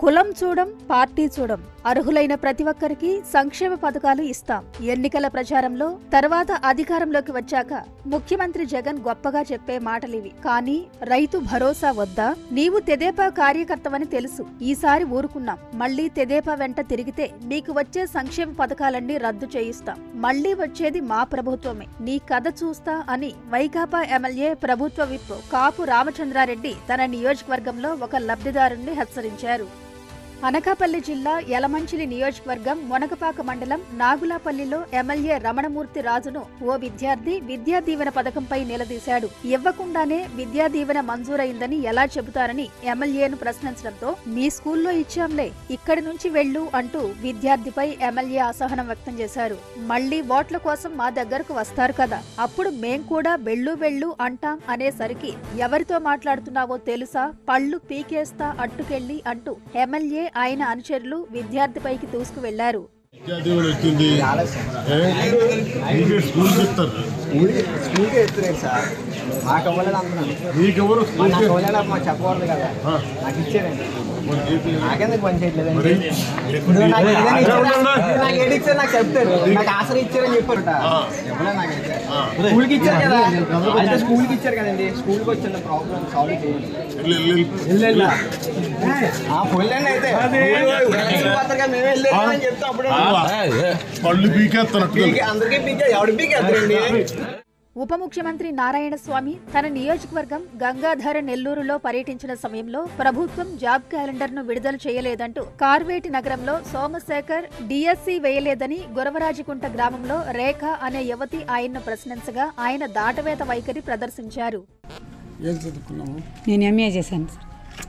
కులం చూడం పార్టీ చూడం అర్హులైన ప్రతి ఒక్కరికి సంక్షేమ పథకాలు ఇస్తాం ఎన్నికల ప్రచారంలో తర్వాత అధికారంలోకి వచ్చాక ముఖ్యమంత్రి జగన్ గొప్పగా చెప్పే మాటలివి కానీ రైతు భరోసా వద్దా నీవు తెదేపా కార్యకర్తవని తెలుసు ఈసారి ఊరుకున్నాం మళ్లీ తెదేపా వెంట తిరిగితే మీకు వచ్చే సంక్షేమ పథకాలన్నీ రద్దు చేయిస్తాం మళ్లీ వచ్చేది మా ప్రభుత్వమే నీ కథ చూస్తా అని వైకాపా ఎమ్మెల్యే ప్రభుత్వ విప్ కాపు రామచంద్రారెడ్డి తన నియోజకవర్గంలో ఒక లబ్ధిదారుణ్ణి హెచ్చరించారు అనకాపల్లి జిల్లా యలమంచిలి నియోజకవర్గం మొనకపాక మండలం నాగులాపల్లిలో ఎమ్మెల్యే రమణమూర్తి రాజును ఓ విద్యార్థి విద్యా దీవెన పథకంపై నిలదీశాడు ఇవ్వకుండానే విద్యా దీవెన మంజూరైందని ఎలా చెబుతారని ఎమ్మెల్యేను ప్రశ్నించడంతో మీ స్కూల్లో ఇచ్చాంలే ఇక్కడి నుంచి వెళ్ళు అంటూ విద్యార్థిపై ఎమ్మెల్యే అసహనం వ్యక్తం చేశారు మళ్లీ ఓట్ల కోసం మా దగ్గరకు వస్తారు కదా అప్పుడు మేం కూడా వెళ్ళు వెళ్ళు అంటాం అనేసరికి ఎవరితో మాట్లాడుతున్నావో తెలుసా పళ్ళు పీకేస్తా అట్టుకెళ్ళి అంటూ ఎమ్మెల్యే ఆయన అనుచరులు విద్యార్థిపైకి దూసుకు వెళ్లారు విద్యాదీవెన వచ్చింది ఏ? నీకే స్కూల్ చెప్తారు స్కూల్కి స్కూల్కి ఎత్తున్నారు సార్ మాకు అవ్వలేదు అంటున్నాను నీకెవరు మా స్కూల్ నాకు చెప్- అవ్వలేదు మాకు చెప్పకూడదు కదా ఆ, నాకు ఇచ్చారండి మరి ఏంటి? నాకెందుకు పని చేయట్లేదండి మరి ఇప్పుడు నాకు ఏదైనా ఇచ్చారు ఉండండి. నాకు- నాకు ఏది ఇచ్చారు నాకు చెప్తారు నాకు ఆసరా ఇచ్చారని చెప్పారట ఆ. చెప్పలేదు నాకైతే ఆ. స్కూల్కి ఇచ్చారు కదా అయితే స్కూల్కి ఇచ్చారు కదండి స్కూల్కి వచ్చిన ప్రాబ్లం సాల్వ్ చేయండి వెళ్ళు, వెళ్ళు. పొల్లండి అయితే ఎలక్షన్ పత్రిక మేమే వెళ్ళామని చెప్తే అప్పుడే పళ్ళు పీకేస్తానట్టు పీకే అందరికీ పీకే ఎవడు పీకేస్తారండి ఉప ముఖ్యమంత్రి నారాయణ స్వామి తన నియోజకవర్గం గంగాధర నెల్లూరులో పర్యటించిన సమయంలో ప్రభుత్వం జాబ్ క్యాలెండర్ ను విడుదల చేయలేదంటూ కార్వేటి నగరంలో సోమశేఖర్ డిఎస్సి వేయలేదని గురవరాజుకుంట గ్రామంలో రేఖ అనే యువతి ఆయన్ను ప్రశ్నించగా ఆయన దాటవేత వైఖరి ప్రదర్శించారు ఏం చదువుకున్నాము నేను ఎంఏ చేశాను సార్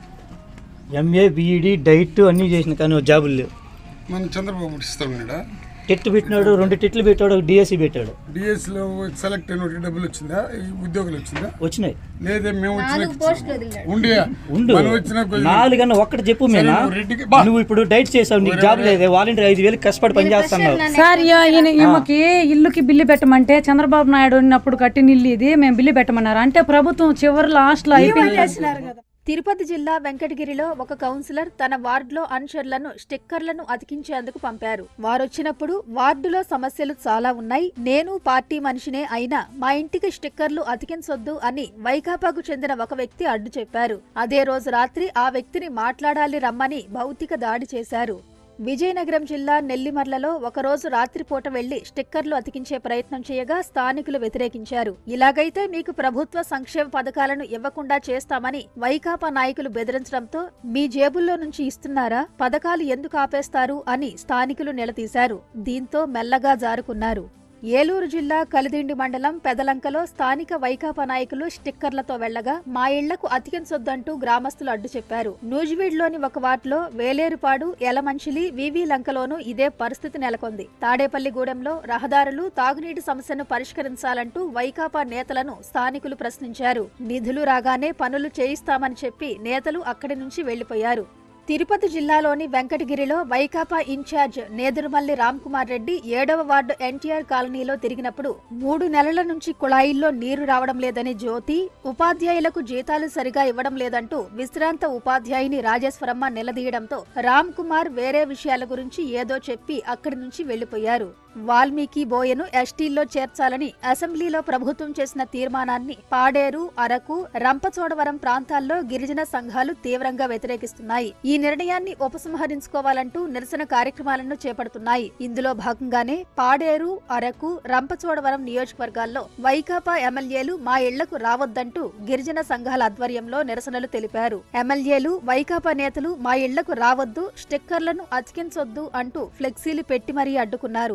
ఎంఏ బీఈడి డైట్ అన్నీ చేసిన కానీ ఓ జాబులు లేవు మన చంద్రబాబు ఇస్తాడు టెట్ పెట్టినాడు రెండు టెట్లు పెట్టాడు ఒక డిఎస్సి పెట్టాడు డిఎస్సిలో సెలెక్ట్ అయిన వాటికి డబ్బులు వచ్చిందా ఈ ఉద్యోగులు వచ్చిందా వచ్చినాయి లేదే మేము వచ్చిన ఉండి ఉండు మనం వచ్చిన కొద్ది- నాలుగన్న ఒక్కటి చెప్పు సరే, మీనా నువ్వు రెడ్డికి- బా. నువ్వు ఇప్పుడు డైట్ చేసావు నీకు జాబ్ లేదే వాలంటీర్ ఐదు వేలు కష్టపడి పని చేస్తున్నావు సార్ ఈ- ఈయన ఈమెకి ఇల్లుకి బిల్లు పెట్టమంటే చంద్రబాబు నాయుడు ఉన్నప్పుడు కట్టిన ఇల్లు ఇది మేము బిల్లు పెట్టమన్నారు అంటే ప్రభుత్వం చివరి లాస్ట్ లో అయిపోయింది తిరుపతి జిల్లా వెంకటగిరిలో ఒక కౌన్సిలర్ తన వార్డులో అనుచరులను స్టిక్కర్లను అతికించేందుకు పంపారు వారొచ్చినప్పుడు వార్డులో సమస్యలు చాలా ఉన్నాయి నేను పార్టీ మనిషినే అయినా మా ఇంటికి స్టిక్కర్లు అతికించొద్దు అని వైకాపాకు చెందిన ఒక వ్యక్తి అడ్డు చెప్పారు అదే రోజు రాత్రి ఆ వ్యక్తిని మాట్లాడాలి రమ్మని భౌతిక దాడి చేశారు విజయనగరం జిల్లా నెల్లిమర్లలో ఒకరోజు రాత్రిపూట వెళ్లి స్టిక్కర్లు అతికించే ప్రయత్నం చేయగా స్థానికులు వ్యతిరేకించారు ఇలాగైతే మీకు ప్రభుత్వ సంక్షేమ పథకాలను ఇవ్వకుండా చేస్తామని వైకాపా నాయకులు బెదిరించడంతో మీ జేబుల్లో నుంచి ఇస్తున్నారా పథకాలు ఎందుకు ఆపేస్తారు అని స్థానికులు నిలదీశారు దీంతో మెల్లగా జారుకున్నారు ఏలూరు జిల్లా కలిదిండి మండలం పెదలంకలో స్థానిక వైకాపా నాయకులు స్టిక్కర్లతో వెళ్లగా మా ఇళ్లకు అతికించొద్దంటూ గ్రామస్తులు అడ్డు చెప్పారు నూజివీడ్లోని ఒక వార్డులో వేలేరుపాడు ఎలమంచిలి వివి లంకలోనూ ఇదే పరిస్థితి నెలకొంది తాడేపల్లిగూడెంలో రహదారులు తాగునీటి సమస్యను పరిష్కరించాలంటూ వైకాపా నేతలను స్థానికులు ప్రశ్నించారు నిధులు రాగానే పనులు చేయిస్తామని చెప్పి నేతలు అక్కడి నుంచి వెళ్లిపోయారు తిరుపతి జిల్లాలోని వెంకటగిరిలో వైకాపా ఇన్ఛార్జ్ నేదురుమల్లి రామ్కుమార్ రెడ్డి ఏడవ వార్డు ఎన్టీఆర్ కాలనీలో తిరిగినప్పుడు మూడు నెలల నుంచి కుళాయిల్లో నీరు రావడం లేదని జ్యోతి ఉపాధ్యాయులకు జీతాలు సరిగా ఇవ్వడం లేదంటూ విశ్రాంత ఉపాధ్యాయుని రాజేశ్వరమ్మ నిలదీయడంతో రామ్ కుమార్ వేరే విషయాల గురించి ఏదో చెప్పి అక్కడి నుంచి వెళ్లిపోయారు వాల్మీకి బోయను ఎస్టీల్లో చేర్చాలని అసెంబ్లీలో ప్రభుత్వం చేసిన తీర్మానాన్ని పాడేరు అరకు రంపచోడవరం ప్రాంతాల్లో గిరిజన సంఘాలు తీవ్రంగా వ్యతిరేకిస్తున్నాయి ఈ నిర్ణయాన్ని ఉపసంహరించుకోవాలంటూ నిరసన కార్యక్రమాలను చేపడుతున్నాయి ఇందులో భాగంగానే పాడేరు అరకు రంపచోడవరం నియోజకవర్గాల్లో వైకాపా ఎమ్మెల్యేలు మా ఇళ్లకు రావద్దంటూ గిరిజన సంఘాల ఆధ్వర్యంలో నిరసనలు తెలిపారు ఎమ్మెల్యేలు వైకాపా నేతలు మా ఇళ్లకు రావద్దు స్టిక్కర్లను అతికించొద్దు అంటూ ఫ్లెక్సీలు పెట్టి మరీ అడ్డుకున్నారు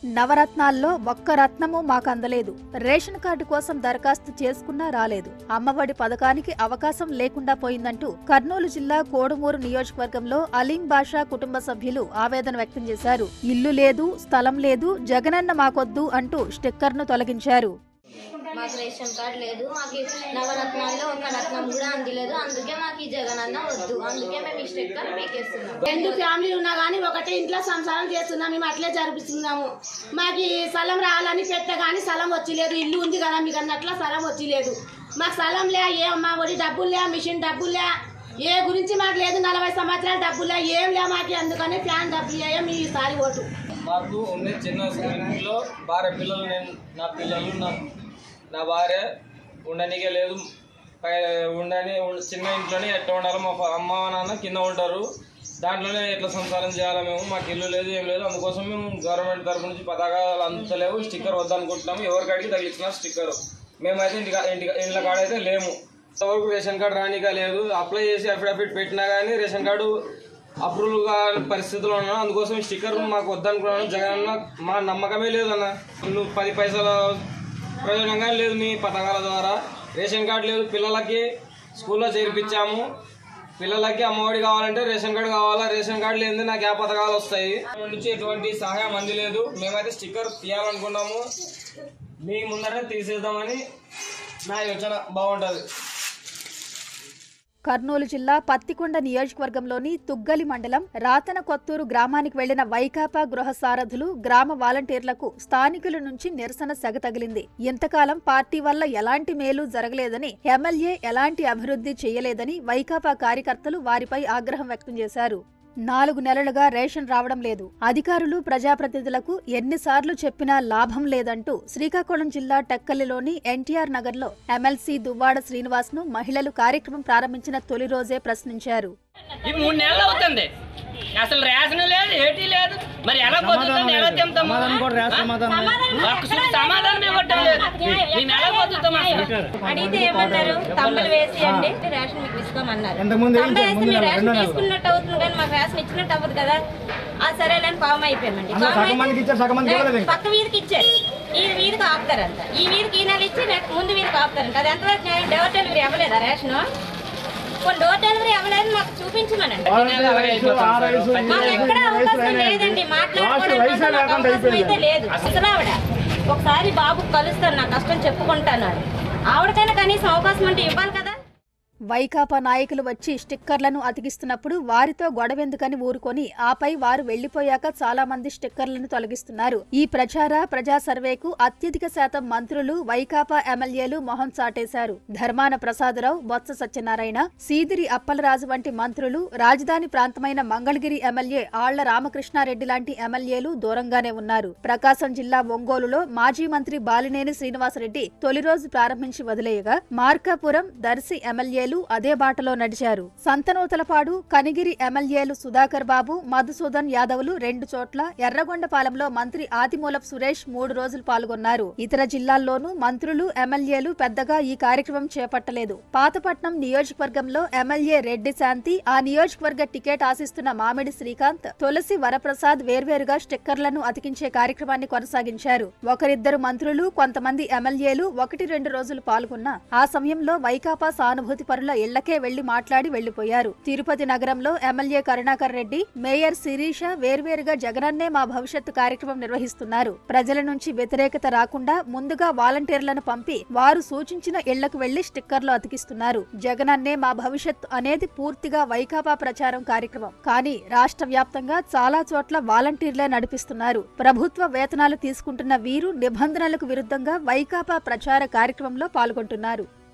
నవరత్నాల్లో ఒక్క రత్నము మాకు అందలేదు రేషన్ కార్డు కోసం దరఖాస్తు చేసుకున్నా రాలేదు అమ్మఒడి పథకానికి అవకాశం లేకుండా పోయిందంటూ కర్నూలు జిల్లా కోడుమూరు నియోజకవర్గంలో అలీం బాషా కుటుంబ సభ్యులు ఆవేదన వ్యక్తం చేశారు ఇల్లు లేదు స్థలం లేదు జగనన్న మాకొద్దు అంటూ స్టిక్కర్ను తొలగించారు మాకు రేషన్ కార్డు లేదు మాకు నవరత్నాల్లో ఒక రత్నం కూడా అందలేదు అందుకే మాకు ఈ జగన్ అన్న వద్దు అందుకే మేము ఈ స్టిక్కర్ పీకేస్తున్నాం రెండు ఫ్యామిలీలు ఉన్నా కానీ ఒకటే ఇంట్లో సంసారం చేస్తున్నాం మేము అట్లే జరిపిస్తున్నాము మాకు ఈ స్థలం రావాలని పెట్ట కానీ స్థలం వచ్చిలేదు ఇల్లు ఉంది కదా మీకు అన్నట్ల స్థలం వచ్చిలేదు మాకు స్థలం లే ఏ మా ఒడి డబ్బులు లే మిషన్ డబ్బులు లే ఏ గురించి మాకు లేదు నలభై సంవత్సరాల డబ్బులు లే ఏం లే మాకు అందుకని ఫ్యాన్ డబ్బులు ఏ మీ ఈసారి ఓటు మాకు ఉండే చిన్న ఇంట్లో భార్య పిల్లలు నేను నా పిల్లలు నా నా భార్య ఉండనికే లేదు పై ఉండని ఉం- చిన్న ఇంట్లోనే ఎట్లా ఉండాలి మా ఫ- అమ్మ నాన్న కింద ఉంటారు దాంట్లోనే ఎట్లా సంసారం చేయాలి మేము మాకు ఇల్లు లేదు ఏం లేదు అందుకోసం మేము గవర్నమెంట్ తరపు నుంచి పథకాలు అందుతలేవు స్టిక్కర్ వద్దనుకుంటున్నాము ఎవరికి అడిగి తగిలించిన స్టిక్కర్ మేమైతే ఇంటికి ఇంటికి ఇంట్లో కాడ అయితే లేము ఇంతవరకు రేషన్ కార్డు రానిక లేదు అప్లై చేసి అఫిడవిట్ పెట్టినా కానీ రేషన్ కార్డు అప్రూవల్ కాని పరిస్థితిలో ఉన్నాను అందుకోసం ఈ స్టిక్కర్ మాకు వద్దనుకున్నాను జగన్ అన్న మా నమ్మకమే లేదన్న నువ్వు పది పైసల ప్రయోజనంగా లేదు మీ పథకాల ద్వారా రేషన్ కార్డు లేదు పిల్లలకి స్కూల్లో చేర్పించాము పిల్లలకి అమ్మఒడి కావాలంటే రేషన్ కార్డు కావాలా రేషన్ కార్డు లేనిదే నాకు ఏ పథకాలు వస్తాయి గవర్నమెంట్ నుంచి ఎటువంటి సహాయం అందలేదు మేమైతే స్టిక్కర్ తీయాలనుకున్నాము మీ ముందరే తీసేద్దామని నా యోచన బాగుంటుంది కర్నూలు జిల్లా పత్తికొండ నియోజకవర్గంలోని తుగ్గలి మండలం రాతన కొత్తూరు గ్రామానికి వెళ్లిన వైకాపా గృహ సారథులు గ్రామ వాలంటీర్లకు స్థానికుల నుంచి నిరసన సెగ తగిలింది ఇంతకాలం పార్టీ వల్ల ఎలాంటి మేలు జరగలేదని ఎమ్మెల్యే ఎలాంటి అభివృద్ధి చేయలేదని వైకాపా కార్యకర్తలు వారిపై ఆగ్రహం వ్యక్తం చేశారు నాలుగు నెలలుగా రేషన్ రావడం లేదు అధికారులు ప్రజాప్రతినిధులకు ఎన్నిసార్లు చెప్పినా లాభం లేదంటూ శ్రీకాకుళం జిల్లా టెక్కలిలోని ఎన్టీఆర్ నగర్లో ఎమ్మెల్సీ దువ్వాడ శ్రీనివాస్ ను మహిళలు కార్యక్రమం ప్రారంభించిన తొలి రోజే ప్రశ్నించారు ఇది మూడు నెలలు అవుతుంది అసలు రేషన్ లేదు ఏటీ లేదు మరి ఎలా బతుకుతాం ఎలా తింటాము ఒక్కసారి సమాధానం ఇవ్వటం లేదు మేము ఎలా బతుకుతాం అసలు అడిగితే ఏమన్నారు తమ్ములు వేసేయండి రేషన్ మీకు ఇస్తామన్నారు ఎంతమంది తమ్ముడు వేస్తే ముందు మీరు నెల, రేషన్ రెండో నెల. తీసుకున్నట్టు అవుతుంది కానీ మాకు రేషన్ ఇచ్చినట్టు అవ్వదు కదా ఆ సరేలేని పాము అయిపోయామండి అందులో పాము సగం మందికి అయితే- ఇచ్చారు, సగం మందికి ఇవ్వలేదు ఇంకా. పక్క వీధికి ఇచ్చారు ఈ వీధికి ఆపుతారంట ఈ వీధికి ఈ నెల ఇచ్చి నెక్స్ట్ ముందు వీధికి ఆపుతారంట అది ఎంతవరకు న్యాయం డోర్ డెలివరీ అవ్వలేదా రేషన్ కొన్ని డోర్ డెలివరీ అవ్వలేదు మాకు చూపించమనండి మాకు ఎక్కడ అవకాశం లేదండి మాట్లాడుకోవడానికి మాకు అవకాశం అయితే లేదు అసలు ఆవిడ ఒకసారి బాబు కలుస్తాను నా కష్టం చెప్పుకుంటాను ఆవిడకైనా కనీసం అవకాశం అంటే ఇవ్వాలి కదా వైకాపా నాయకులు వచ్చి స్టిక్కర్లను అతికిస్తున్నప్పుడు వారితో గొడవెందుకని ఊరుకొని ఆపై వారు వెళ్లిపోయాక చాలా మంది స్టిక్కర్లను తొలగిస్తున్నారు ఈ ప్రచార ప్రజా సర్వేకు అత్యధిక శాతం మంత్రులు వైకాపా ఎమ్మెల్యేలు మొహం చాటేశారు ధర్మాన ప్రసాదరావు బొత్స సత్యనారాయణ సీదిరి అప్పలరాజు వంటి మంత్రులు రాజధాని ప్రాంతమైన మంగళగిరి ఎమ్మెల్యే ఆళ్ల రామకృష్ణారెడ్డి లాంటి ఎమ్మెల్యేలు దూరంగానే ఉన్నారు ప్రకాశం జిల్లా ఒంగోలులో మాజీ మంత్రి బాలినేని శ్రీనివాసరెడ్డి తొలి రోజు ప్రారంభించి వదిలేయగా మార్కాపురం దర్శి ఎమ్మెల్యేలు అదే బాటలో నడిచారు సంతనూతలపాడు కనిగిరి ఎమ్మెల్యేలు సుధాకర్ బాబు మధుసూదన్ యాదవ్లు రెండు చోట్ల ఎర్రగొండపాలెంలో మంత్రి ఆదిమూలపు సురేష్ మూడు రోజులు పాల్గొన్నారు ఇతర జిల్లాల్లోనూ మంత్రులు ఎమ్మెల్యేలు పెద్దగా ఈ కార్యక్రమం చేపట్టలేదు పాతపట్నం నియోజకవర్గంలో ఎమ్మెల్యే రెడ్డి శాంతి ఆ నియోజకవర్గ టికెట్ ఆశిస్తున్న మామిడి శ్రీకాంత్ తులసి వరప్రసాద్ వేర్వేరుగా స్టిక్కర్లను అతికించే కార్యక్రమాన్ని కొనసాగించారు ఒకరిద్దరు మంత్రులు కొంతమంది ఎమ్మెల్యేలు ఒకటి రెండు రోజులు పాల్గొన్నా ఆ సమయంలో వైకాపా సానుభూతి పరుల ఇళ్లకే వెళ్లి మాట్లాడి వెళ్లిపోయారు తిరుపతి నగరంలో ఎమ్మెల్యే కరుణాకర్ రెడ్డి మేయర్ శిరీష వేర్వేరుగా జగనన్నే మా భవిష్యత్తు కార్యక్రమం నిర్వహిస్తున్నారు ప్రజల నుంచి వ్యతిరేకత రాకుండా ముందుగా వాలంటీర్లను పంపి వారు సూచించిన ఇళ్లకు వెళ్లి స్టిక్కర్లు అతికిస్తున్నారు జగనన్నే మా భవిష్యత్తు అనేది పూర్తిగా వైకాపా ప్రచారం కార్యక్రమం కానీ రాష్ట్ర వ్యాప్తంగా చాలా చోట్ల వాలంటీర్లే నడిపిస్తున్నారు ప్రభుత్వ వేతనాలు తీసుకుంటున్న వీరు నిబంధనలకు విరుద్ధంగా వైకాపా ప్రచార కార్యక్రమంలో పాల్గొంటున్నారు